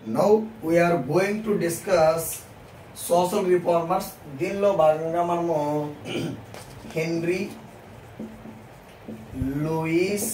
now we're going to discuss social reformers దీనిలో భాగంగా మనము Henry Louis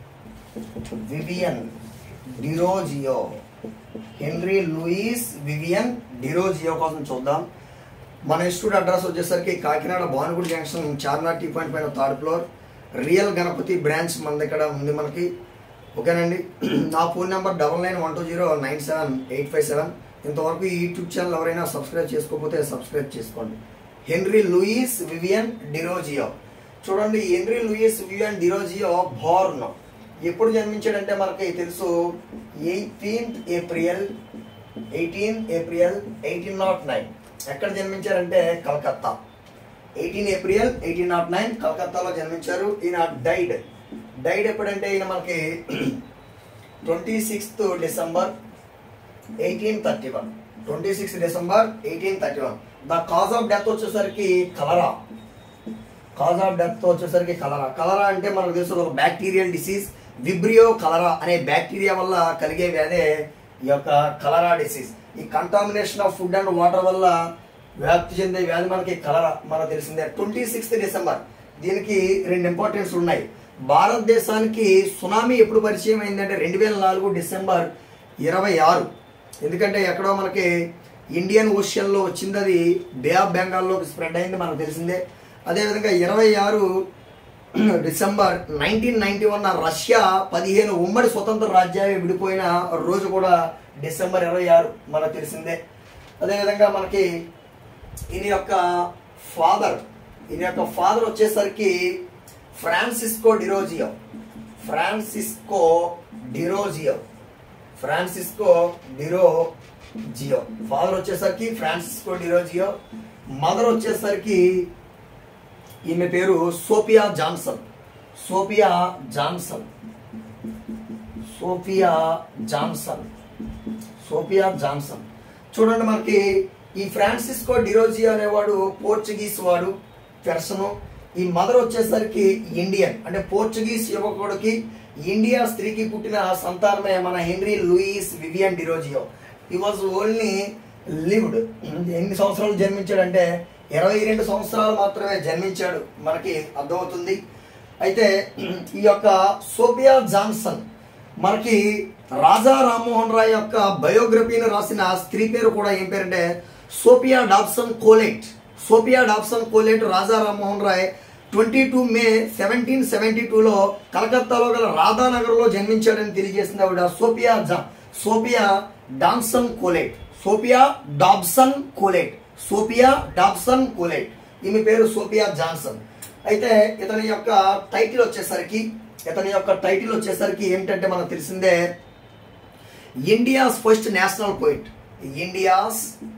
Vivian Derozio Henry Louis Vivian Derozio కోసం చూద్దాం మన ఇన్స్టిట్యూట్ అడ్రస్ వచ్చేసరికి Kakinada Bhanugudi junction Charminar T point పైన third floor real Ganapathi branch మన దగ్గర ఉంది మనకి ఓకేనండి నా phone number double nine one two zero nine seven eight five seven ఇంతవరకు ఈ యూట్యూబ్ ఛానల్ ఎవరైనా సబ్స్క్రైబ్ చేసుకోకపోతే సబ్స్క్రైబ్ చేసుకోండి హెన్రీ లూయిస్ వివియన్ డిరోజియో చూడండి Henry Louis Vivian Derozio born ఎప్పుడు జన్మించాడంటే మనకి తెలుసు eighteenth April eighteen April eighteen nought nine ఎక్కడ జన్మించారంటే Calcutta eighteen April eighteen nought nine కలకత్తాలో జన్మించారు ఈయన డైడ్ డైడ్ ఎప్పుడంటే ఈయన మనకి twenty sixth December eighteen thirty one twenty sixth December eighteen thirty one the cause of death వచ్చేసరికి కలరా కాజ్ ఆఫ్ డెత్ వచ్చేసరికి కలరా కలరా అంటే మనకు తెలుసు ఒక బ్యాక్టీరియల్ డిసీజ్ విబ్రియో కలరా అనే బ్యాక్టీరియా వల్ల కలిగే వ్యాధే ఈ యొక్క కలరా డిసీజ్ ఈ contamination of food and water వల్ల వ్యాప్తి చెందే వ్యాధి మనకి కలరా మనకు తెలిసిందే ట్వంటీ సిక్స్త్ డిసెంబర్ దీనికి రెండు ఇంపార్టెన్స్ ఉన్నాయి భారతదేశానికి సునామీ ఎప్పుడు పరిచయం అయిందంటే రెండు వేల నాలుగు డిసెంబర్ ఇరవై ఆరు ఎందుకంటే ఎక్కడో మనకి ఇండియన్ ఓషియన్లో వచ్చింది అది బే ఆఫ్ బెంగాల్లోకి స్ప్రెడ్ అయింది మనకు తెలిసిందే అదేవిధంగా ఇరవై ఆరు December nineteen ninety one Russia పదిహేను ఉమ్మడి స్వతంత్ర రాజ్యాలు విడిపోయిన రోజు కూడా డిసెంబర్ ఇరవై ఆరు మనకు తెలిసిందే అదేవిధంగా మనకి ఈయన యొక్క ఫాదర్ ఈయన యొక్క ఫాదర్ వచ్చేసరికి Francisco Derozio Francisco Derozio Francisco Derozio father వచ్చేసరికి ఫ్రాన్సిస్కో డిరోజియో మదర్ వచ్చేసరికి ఈమె పేరు Sophia Johnson Sophia Johnson Sophia Johnson Sophia Johnson చూడండి మనకి ఈ ఫ్రాన్సిస్కో డిరోజియో అనేవాడు పోర్చుగీస్ వాడు పెర్సను ఈ మదర్ వచ్చేసరికి ఇండియన్ అంటే పోర్చుగీస్ యువకుడికి ఇండియా స్త్రీకి పుట్టిన సంతానమే మన హెన్రీ లూయిస్ వివియన్ డిరోజియో ఈ వాజ్ ఓన్లీ లివ్డ్ ఎన్ని సంవత్సరాలు జన్మించాడంటే ఇరవై రెండు సంవత్సరాలు మాత్రమే జన్మించాడు మనకి అర్థమవుతుంది అయితే ఈ యొక్క సోఫియా జాన్సన్ మనకి రాజా రామ్మోహన్ రాయ్ యొక్క బయోగ్రఫీని రాసిన స్త్రీ పేరు కూడా ఏం పేరంటే Sophia Dobson Collet Sophia Dobson Collet Raja Rammohan Roy twenty two May seventeen seventy టూలో కలకత్తాలో గల రాధానగర్లో జన్మించాడని తెలియజేసింది ఆవిడ సోఫియా జా Sophia Dobson Collet Sophia Dobson Collet Sophia Dobson Collet ఈమె పేరు సోఫియా జాన్సన్ అయితే ఇతని యొక్క టైటిల్ వచ్చేసరికి ఇతని యొక్క టైటిల్ వచ్చేసరికి ఏమిటంటే మనకు తెలిసిందే India's first national poet India's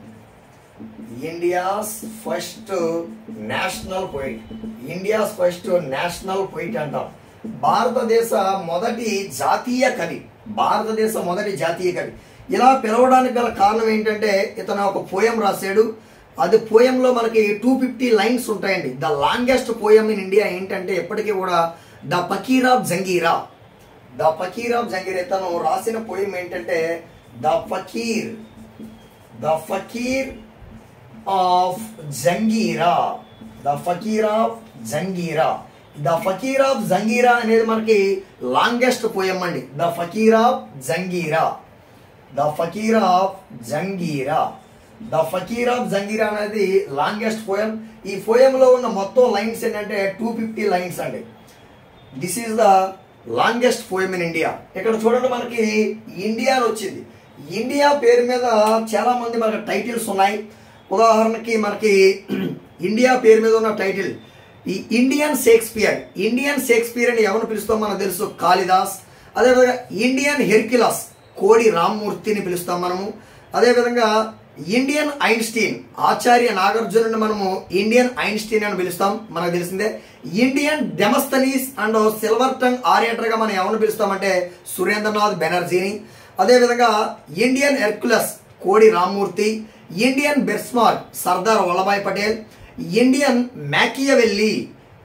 India's first national poet India's first national poet అంటాం భారతదేశ మొదటి జాతీయ కవి భారతదేశ మొదటి జాతీయ కవి ఇలా పిలవడానికి గల కారణం ఏంటంటే ఇతను ఒక పోయం రాశాడు అది పోయంలో మనకి టూ ఫిఫ్టీ లైన్స్ ఉంటాయండి the longest poem in India ఏంటంటే ఎప్పటికీ కూడా the fakir of Jungheera the fakir of Jungheera తను రాసిన పోయం ఏంటంటే the fakir the fakir of Jungheera the fakir of Jungheera the fakir of Jungheera అనేది మనకి లాంగెస్ట్ పోయం అండి the fakir of Jungheera the fakir of Jungheera the fakir of Jungheera అనేది లాంగెస్ట్ పోయం ఈ పోయంలో ఉన్న మొత్తం లైన్స్ ఏంటంటే టూ ఫిఫ్టీ లైన్స్ అండి this is the longest poem in India ఇక్కడ చూడండి మనకి ఇండియా అని వచ్చింది ఇండియా పేరు మీద చాలా మంది మనకి టైటిల్స్ ఉన్నాయి ఉదాహరణకి మనకి ఇండియా పేరు మీద ఉన్న టైటిల్ ఈ ఇండియన్ షేక్స్పియర్ ఇండియన్ షేక్స్పియర్ అని ఎవరిని పిలుస్తాం మనకు తెలుసు కాళిదాస్ అదేవిధంగా ఇండియన్ హెర్కిలాస్ కోడి రామ్మూర్తిని పిలుస్తాం మనము అదేవిధంగా ఇండియన్ ఐన్స్టీన్ ఆచార్య నాగార్జునుని మనము ఇండియన్ ఐన్స్టీన్ అని పిలుస్తాం మనకు తెలిసిందే Indian Demosthenes and silver tongue ఆరియేటర్గా మనం ఎవరిని పిలుస్తామంటే సురేంద్రనాథ్ బెనర్జీని అదేవిధంగా Indian Hercules Kodi Rammurthy Indian Bismarck Sardar Vallabhbhai Patel Indian Machiavelli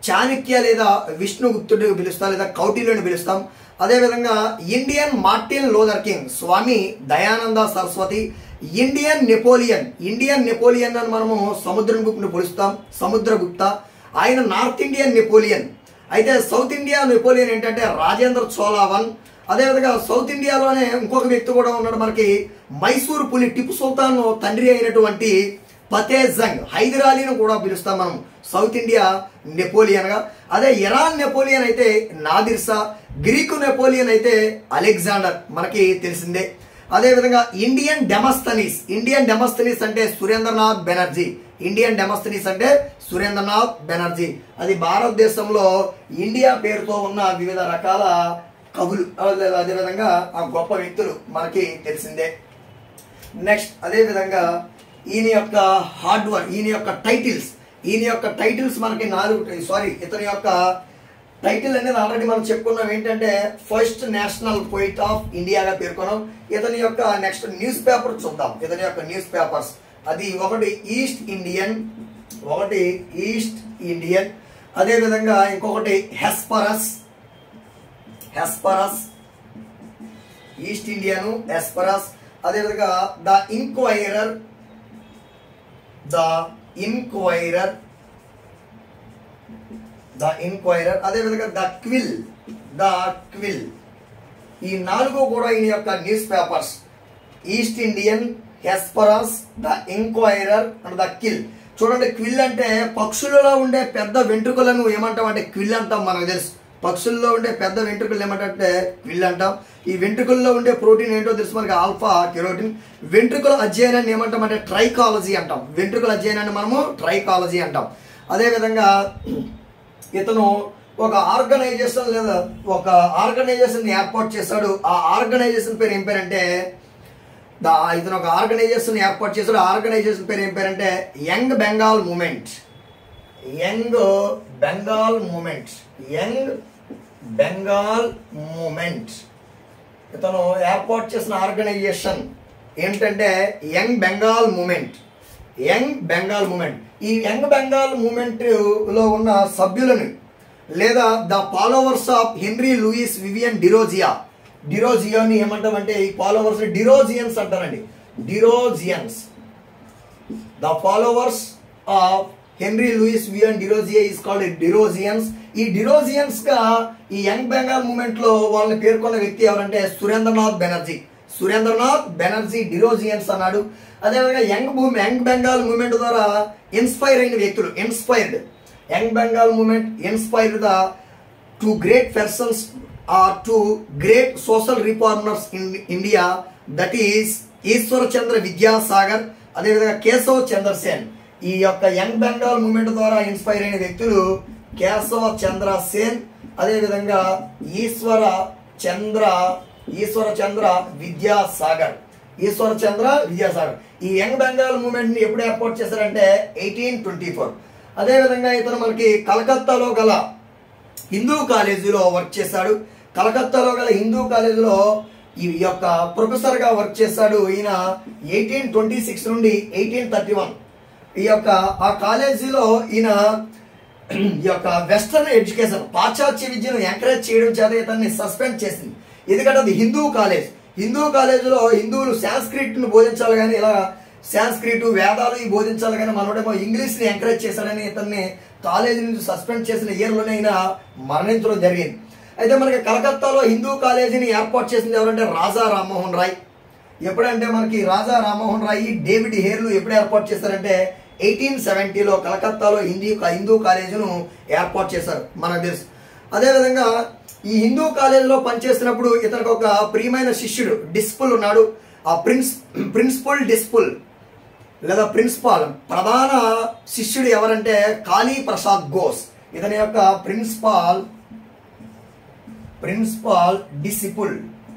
Chanakya లేదా విష్ణుగుప్తుడు పిలుస్తాం లేదా కౌటిల్యుని పిలుస్తాం అదేవిధంగా Indian Martin Luther King Swami Dayananda Saraswati Indian Napoleon Indian Napoleon అని మనము సముద్రగుప్తుని పిలుస్తాం సముద్రగుప్త ఆయన నార్త్ ఇండియన్ నెపోలియన్ అయితే సౌత్ ఇండియా నెపోలియన్ ఏంటంటే రాజేంద్ర చోళావన్ అదేవిధంగా సౌత్ ఇండియాలోనే ఇంకొక వ్యక్తి కూడా ఉన్నాడు మనకి మైసూర్ పులి టిపు సుల్తాన్ తండ్రి అయినటువంటి ఫతేజంగ్ హైదరాలీని కూడా పిలుస్తాం మనం సౌత్ ఇండియా నెపోలియన్ గా అదే ఇరాన్ నెపోలియన్ అయితే నాదిర్సా గ్రీకు నెపోలియన్ అయితే అలెగ్జాండర్ మనకి తెలిసిందే అదేవిధంగా ఇండియన్ డెమస్తనీస్ ఇండియన్ డెమస్తనీస్ అంటే సురేంద్రనాథ్ బెనర్జీ ఇండియన్ డెమస్తనీస్ అంటే సురేంద్రనాథ్ బెనర్జీ అది భారతదేశంలో ఇండియా పేరుతో ఉన్న వివిధ రకాల కవులు అదే- అదేవిధంగా ఆ గొప్ప వ్యక్తులు మనకి తెలిసిందే నెక్స్ట్ అదే విధంగా ఈయన యొక్క హార్డ్ వర్క్ ఈయన యొక్క టైటిల్స్ ఈయన యొక్క టైటిల్స్ మనకి నాలుగు సారీ ఇతని యొక్క టైటిల్ అనేది ఆల్రెడీ మనం చెప్పుకున్నాం ఏంటంటే ఫస్ట్ నేషనల్ పోయిట్ ఆఫ్ ఇండియాగా పేర్కొన్నాం ఇతని యొక్క నెక్స్ట్ న్యూస్ పేపర్ చూద్దాం ఇతని యొక్క న్యూస్ పేపర్స్ అది ఒకటి ఈస్ట్ ఇండియన్ ఒకటి ఈస్ట్ ఇండియన్ అదే విధంగా ఇంకొకటి Hesperus Hesperus East Indian Hesperus అదేవిధంగా the Enquirer the Enquirer the Enquirer అదేవిధంగా ద క్విల్ ద క్విల్ ఈ నాలుగు కూడా ఈయన యొక్క newspapers East Indian Hesperus the Enquirer and the Quill చూడండి క్విల్ అంటే పక్షులలో ఉండే పెద్ద వెంట్రుకలను ఏమంటాం అంటే క్విల్ అంటాం మనకు తెలుసు పక్షుల్లో ఉండే పెద్ద వెంట్రుకలు ఏమంటే క్విల్ అంటాం ఈ వెంట్రుకల్లో ఉండే ప్రోటీన్ ఏంటో తెలుసు మనకి ఆల్ఫా కెరోటిన్ వెంట్రుకల అధ్యయనాన్ని ఏమంటాం అంటే ట్రైకాలజీ అంటాం వెంట్రుకల అధ్యయనాన్ని మనము ట్రైకాలజీ అంటాం అదేవిధంగా ఇతను ఒక ఆర్గనైజేషన్ లేదా ఒక ఆర్గనైజేషన్ ఏర్పాటు చేశాడు ఆ ఆర్గనైజేషన్ పేరు ఏం పేరంటే దా ఇతను ఒక ఆర్గనైజేషన్ ఏర్పాటు చేశాడు ఆ ఆర్గనైజేషన్ పేరు ఏం పేరంటే young Bengal movement young Bengal movement young Bengal movement ఇతను ఏర్పాటు చేసిన ఆర్గనైజేషన్ ఏంటంటే young Bengal movement young Bengal movement ఈ యంగ్ బెంగాల్ మూమెంట్ లో ఉన్న సభ్యులను లేదా the followers of Henry Louis Vivian Derozio డిరోజియోని ఏమంటామంటే ఈ ఫాలోవర్స్ డిరోజియన్స్ అంటారండి Derozians the followers of Henry Louis Vivian Derozio is called Derozians ఈ డిరోజియన్స్ గా ఈ యంగ్ బెంగాల్ మూమెంట్ లో వాళ్ళని పేర్కొన్న వ్యక్తి ఎవరంటే సురేంద్రనాథ్ బెనర్జీ సురేంద్రనాథ్ బెనర్జీ డిరోజియన్స్ అన్నాడు అదేవిధంగా యంగ్ భూమి యంగ్ బెంగాల్ మూమెంట్ ద్వారా ఇన్స్పైర్ అయిన వ్యక్తులు inspired young Bengal movement inspired the two great persons are two great social reformers in India that is Ishwar Chandra Vidyasagar అదేవిధంగా కేశవ్ చంద్రసేన్ ఈ యొక్క యంగ్ బెంగాల్ మూమెంట్ ద్వారా ఇన్స్పైర్ అయిన వ్యక్తులు కేశవ చంద్ర సేన్ అదేవిధంగా ఈశ్వర చంద్ర ఈశ్వర చంద్ర విద్యాసాగర్ ఈశ్వర చంద్ర విద్యాసాగర్ ఈ యంగ్ బెంగాల్ మూమెంట్ ని ఎప్పుడు ఏర్పాటు చేశారంటే ఎయిటీన్ ట్వంటీ ఫోర్ అదేవిధంగా ఇతను మనకి కలకత్తాలో గల హిందూ కాలేజీలో వర్క్ చేశాడు కలకత్తాలో గల హిందూ కాలేజీలో ఈ యొక్క ప్రొఫెసర్ గా వర్క్ చేశాడు ఈయన ఎయిటీన్ ట్వంటీ సిక్స్ నుండి ఎయిటీన్ థర్టీ వన్ ఈ యొక్క ఆ కాలేజీలో ఈయన ఈ యొక్క వెస్టర్న్ ఎడ్యుకేషన్ పాశ్చాత్య విద్యను ఎంకరేజ్ చేయడం చేత ఇతన్ని సస్పెండ్ చేసింది ఎందుకంటే అది హిందూ కాలేజ్ హిందూ కాలేజీలో హిందువులు సాంస్క్రిట్ ను బోధించాలి కానీ ఇలా సాంస్క్రిట్ వేదాలు ఇవి బోధించాలి కానీ మనోడేమో ఇంగ్లీష్ ని ఎంకరేజ్ చేశాడని ఇతన్ని కాలేజీ నుంచి సస్పెండ్ చేసిన ఇయర్ లోనే ఈయన మరణించడం జరిగింది అయితే మనకి కలకత్తాలో హిందూ కాలేజీని ఏర్పాటు చేసింది ఎవరంటే రాజా రామ్మోహన్ రాయ్ ఎప్పుడంటే మనకి రాజా రామ్మోహన్ రాయ్ డేవిడ్ హేర్లు ఎప్పుడు ఏర్పాటు చేశారంటే ఎయిటీన్ సెవెంటీలో కలకత్తాలో హిందీ హిందూ కాలేజీను ఏర్పాటు చేశారు మనకు తెలుసు అదేవిధంగా ఈ హిందూ కాలేజీలో పనిచేస్తున్నప్పుడు ఇతనికి ఒక ప్రియమైన శిష్యుడు డిస్పుల్ ఉన్నాడు ఆ ప్రిన్స్ ప్రిన్సిపల్ డిస్పుల్ లేదా ప్రిన్సిపాల్ ప్రధాన శిష్యుడు ఎవరంటే కాళీ ప్రసాద్ ఘోష్ ఇతని యొక్క ప్రిన్సిపాల్ ప్రిన్సిపాల్ డిసిపుల్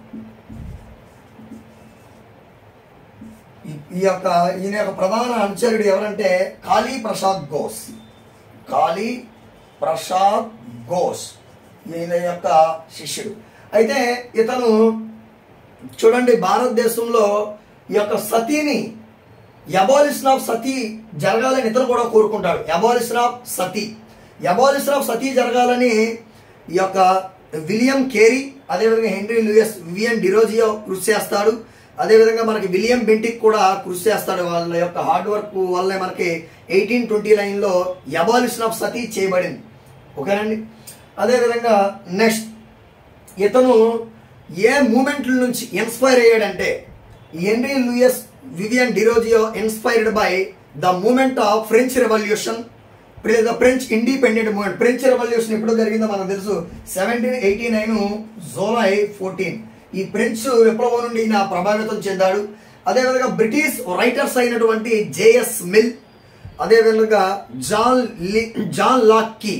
ఈ- ఈ యొక్క ఈయన యొక్క ప్రధాన అనుచరుడు ఎవరంటే కాళీ ప్రసాద్ ఘోష్ కాళీ ప్రసాద్ ఘోష్ ఈయన యొక్క శిష్యుడు అయితే ఇతను చూడండి భారతదేశంలో ఈ యొక్క సతీని అబాలిషన్ ఆఫ్ సతీ జరగాలని ఇతను కూడా కోరుకుంటాడు abolition of sati abolition of sati జరగాలని ఈ యొక్క విలియం కేరీ అదేవిధంగా హెన్రీ లూయస్ వివియన్ డిరోజియో కృషి చేస్తాడు అదేవిధంగా మనకి విలియం బెంటిక్ కూడా కృషి చేస్తాడు వాళ్ళ యొక్క హార్డ్ వర్క్ వల్లే మనకి ఎయిటీన్ ట్వంటీ నైన్లో అబాలిషన్ ఆఫ్ సతీ చేయబడింది ఓకేనండి అదేవిధంగా నెక్స్ట్ ఇతను ఏ మూమెంట్ల నుంచి ఇన్స్పైర్ అయ్యాడంటే Henry Louis Vivian Derozio inspired by the movement of French revolution the French independent movement French revolution ఎప్పుడు జరిగిందో మనకు తెలుసు seventeen eighty nine July fourteen ఈ ఫ్రెంచ్ విప్లవం నుండి ఈయన ప్రభావితం చెందాడు అదేవిధంగా బ్రిటిష్ రైటర్స్ అయినటువంటి జేఎస్ మిల్ అదేవిధంగా జాన్ లి జాన్ లాక్కీ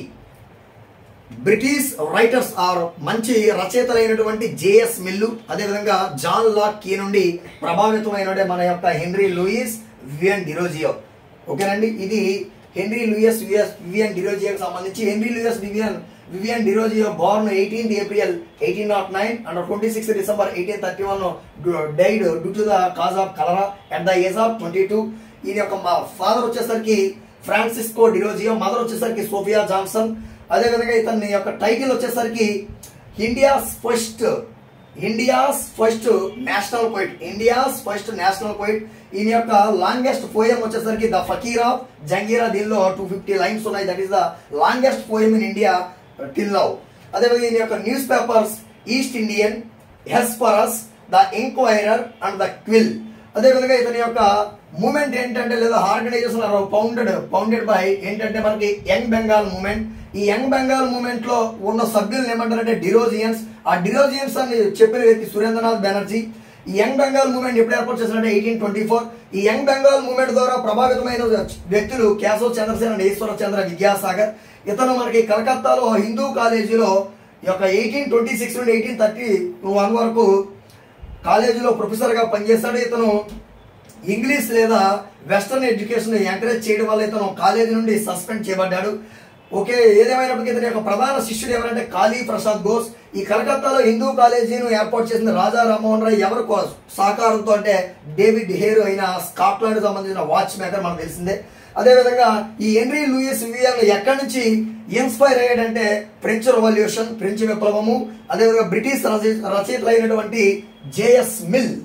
బ్రిటిష్ రైటర్స్ ఆర్ మంచి రచయితలైనటువంటి జేఎస్ మిల్లు అదేవిధంగా జాన్ లాక్ కీ నుండి ప్రభావితమైన మన యొక్క హెన్రీ లూయిస్ వివియన్ డిరోజియో ఓకేనండి ఇది హెన్రీ లూయిస్ వివియస్ వివియన్ డిరోజియోకి సంబంధించి Henry Louis Vivian Vivian Derozio born eighteenth April eighteen nought nine and twenty six December eighteen thirty one died due to the cause of cholera at the age of twenty two ఈయన యొక్క మా father వచ్చేసరికి Francisco Derozio mother వచ్చేసరికి Sophia Johnson అదేవిధంగా ఇతని యొక్క title వచ్చేసరికి India's first India's first national poet India's first national poet ఈయన యొక్క లాంగెస్ట్ పోయం వచ్చేసరికి ద ఫకీర్ ఆఫ్ జంగీరా దీనిలో టూ ఫిఫ్టీ లైన్స్ ఉన్నాయి that is the longest poem in India till now అదేవిధంగా ఈయన యొక్క newspapers East Indian Hesperus the Enquirer and the Quill అదేవిధంగా ఇతని యొక్క మూమెంట్ ఏంటంటే లేదా ఆర్గనైజేషన్ పౌండెడ్ పౌండెడ్ బై ఏంటంటే మనకి యంగ్ బెంగాల్ మూమెంట్ ఈ యంగ్ బెంగాల్ మూమెంట్ లో ఉన్న సభ్యులను ఏమంటారంటే డిరోజియన్స్ ఆ డిరోజియన్స్ అని చెప్పిన వ్యక్తి సురేంద్రనాథ్ బెనర్జీ ఈ యంగ్ బెంగాల్ మూమెంట్ ఎప్పుడు ఏర్పాటు చేశారంటే ఎయిటీన్ ట్వంటీ ఫోర్ ఈ యంగ్ బెంగాల్ మూమెంట్ ద్వారా ప్రభావితమైన వ్యక్తులు కేశవ్ చంద్రసేన అండ్ ఈశ్వర చంద్ర విద్యాసాగర్ ఇతను మనకి కలకత్తాలో హిందూ కాలేజీలో ఈ యొక్క ఎయిటీన్ ట్వంటీ సిక్స్ నుండి ఎయిటీన్ థర్టీ వన్ వరకు కాలేజీలో ప్రొఫెసర్గా పనిచేస్తాడు ఇతను ఇంగ్లీష్ లేదా వెస్టర్న్ ఎడ్యుకేషన్ ఎంకరేజ్ చేయడం వల్ల ఇతను కాలేజీ నుండి సస్పెండ్ చేయబడ్డాడు ఓకే ఏదేమైనప్పటికీ ఇతని యొక్క ప్రధాన శిష్యుడు ఎవరంటే కాళీ ప్రసాద్ ఘోష్ ఈ కలకత్తాలో హిందూ కాలేజీను ఏర్పాటు చేసిన రాజా రామ్మోహన్ రాయ్ ఎవరి కో- సహకారంతో అంటే డేవిడ్ హేరు అయిన స్కాట్లాండ్ సంబంధించిన వాచ్ మేకర్ మనకు తెలిసిందే అదేవిధంగా ఈ హెన్రీ లూయిస్ వివియన్ ఎక్కడి నుంచి ఇన్స్పైర్ అయ్యాడంటే ఫ్రెంచ్ రెవల్యూషన్ ఫ్రెంచ్ విప్లవము అదేవిధంగా బ్రిటిష్ రచయి- రచయితలైనటువంటి J S Mill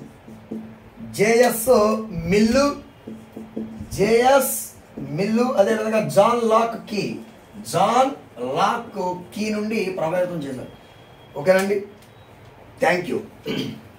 J S Mill J S Mill అదేవిధంగా జాన్ లాక్ కీ జాన్ లాక్ కీ నుండి ప్రభావితం చేశారు ఓకేనండి థ్యాంక్ యూ